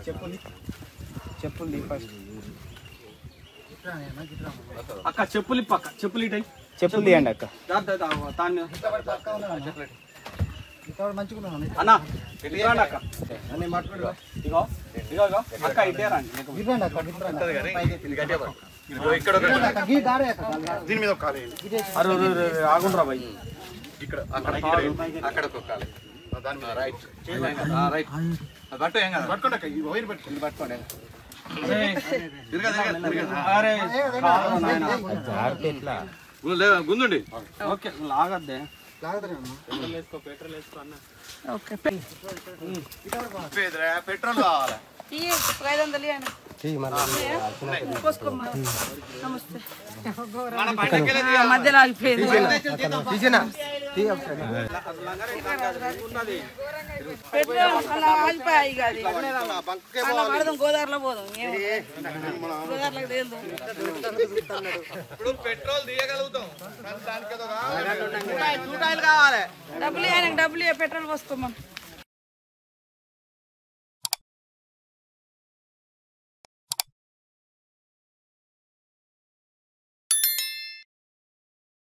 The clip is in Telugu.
చెప్పులు చెప్పులు ఫస్ట్ అక్క చెప్పులు ఇప్పు అక్క చెప్పులు ఇటాయి చెప్పులు తీయండి అక్క తాన్ని అన్న ఇట్రాండి అక్క ఇగో ఇగో ఇగో అక్క ఇటే రండి ఇక్కడ దీని మీద ఒక కాలు వేయండి. అరే అరే, అరే, అరే, ఆగుండ్రా భయ్ ఇక్కడ అక్కడ ఇక్కడ అక్కడ ఒక కాలు దాని మీద రైట్ రైట్ పట్టు ఏం కదా పట్టుకోండి అక్క ఈ వైర్ పట్టుకోండి పట్టుకోండి అరే కాదు నాయనా. గుందుండి ఓకే లాగద్దే ఓకే పెట్రోల్ కావాలి ఇయ్యి, ఒక ఐదు వందలు ఇయ్యండి. పోసుకోమ్మా. నమస్తే ఆ, మధ్యలో ఆగిపోయింది పెట్రోల్ అలా ఆగిపోయాయి ఇక అది అలా పడదాం గోదావరిలో పోదాం ఏమో. గోదావరిలోకి తేలుదాం ఇప్పుడు పెట్రోల్ తీయగలుగుతాం డబ్బులు ఇయ్యి, ఆయనకు డబ్బులు ఇయ్యి, పెట్రోల్ పోసుకోమా